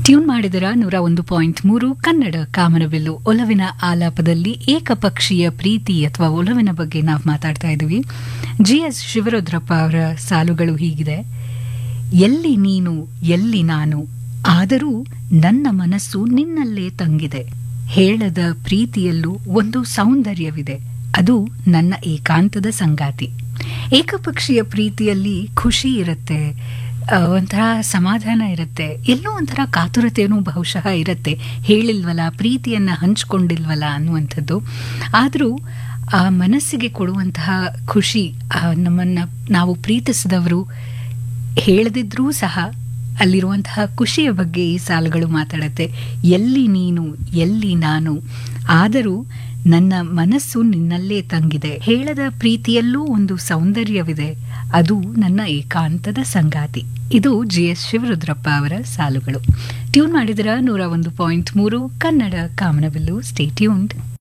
tune ಮಾಡಿದರ ನೂರ ಒಂದು ಪಾಯಿಂಟ್ ಮೂರು ಕನ್ನಡ ಕಾಮನಬಿಲ್ಲು ಒಲವಿನ ಆಲಾಪದಲ್ಲಿ ಏಕಪಕ್ಷೀಯ ಪ್ರೀತಿ ಅಥವಾ ಒಲವಿನ ಬಗ್ಗೆ ನಾವು ಮಾತಾಡ್ತಾ ಇದ್ದೀವಿ ಜಿ ಎಸ್ ಶಿವರುದ್ರಪ್ಪ ಅವರ ಸಾಲುಗಳು ಹೀಗಿದೆ ಎಲ್ಲಿ ನೀನು ಎಲ್ಲಿ ನಾನು ಆದರೂ ನನ್ನ ಮನಸ್ಸು ನಿನ್ನಲ್ಲೇ ತಂಗಿದೆ ಹೇಳದ ಪ್ರೀತಿಯಲ್ಲೂ ಒಂದು ಸೌಂದರ್ಯವಿದೆ ಅದು ನನ್ನ ಏಕಾಂತದ ಸಂಗಾತಿ ಏಕಪಕ್ಷೀಯ ಪ್ರೀತಿಯಲ್ಲಿ ಖುಷಿ ಇರುತ್ತೆ ಆ, ಒಂಥರ ಸಮಾಧಾನ ಇರುತ್ತೆ ಎಲ್ಲೋ ಒಂಥರ ಕಾತುರತೆಯೂ ಬಹುಶಃ ಇರುತ್ತೆ ಹೇಳಿಲ್ವಲ್ಲ ಪ್ರೀತಿಯನ್ನ ಹಂಚ್ಕೊಂಡಿಲ್ವಲ್ಲ ಅನ್ನುವಂಥದ್ದು ಆದರೂ ಆ ಮನಸ್ಸಿಗೆ ಕೊಡುವಂತಹ ಖುಷಿ ಆ ನಮ್ಮನ್ನ ನಾವು ಪ್ರೀತಿಸಿದವರು ಹೇಳದಿದ್ರೂ ಸಹ ಅಲ್ಲಿರುವಂತಹ ಖುಷಿಯ ಬಗ್ಗೆ ಈ ಸಾಲುಗಳು ಮಾತಾಡುತ್ತೆ ಎಲ್ಲಿ ನೀನು ಎಲ್ಲಿ ನಾನು ಆದರೂ ನನ್ನ ಮನಸ್ಸು ನಿನ್ನಲ್ಲೇ ತಂಗಿದೆ ಹೇಳದ ಪ್ರೀತಿಯಲ್ಲೂ ಒಂದು ಸೌಂದರ್ಯವಿದೆ ಅದು ನನ್ನ ಏಕಾಂತದ ಸಂಗಾತಿ ಇದು ಜಿ ಎಸ್ ಶಿವರುದ್ರಪ್ಪ ಅವರ ಸಾಲುಗಳು ಟ್ಯೂನ್ ಮಾಡಿದರ ನೂರ ಒಂದು ಪಾಯಿಂಟ್ ಮೂರು ಕನ್ನಡ ಕಾಮನಬಿಲ್ಲು ಸ್ಟೇ ಟ್ಯೂನ್ಡ್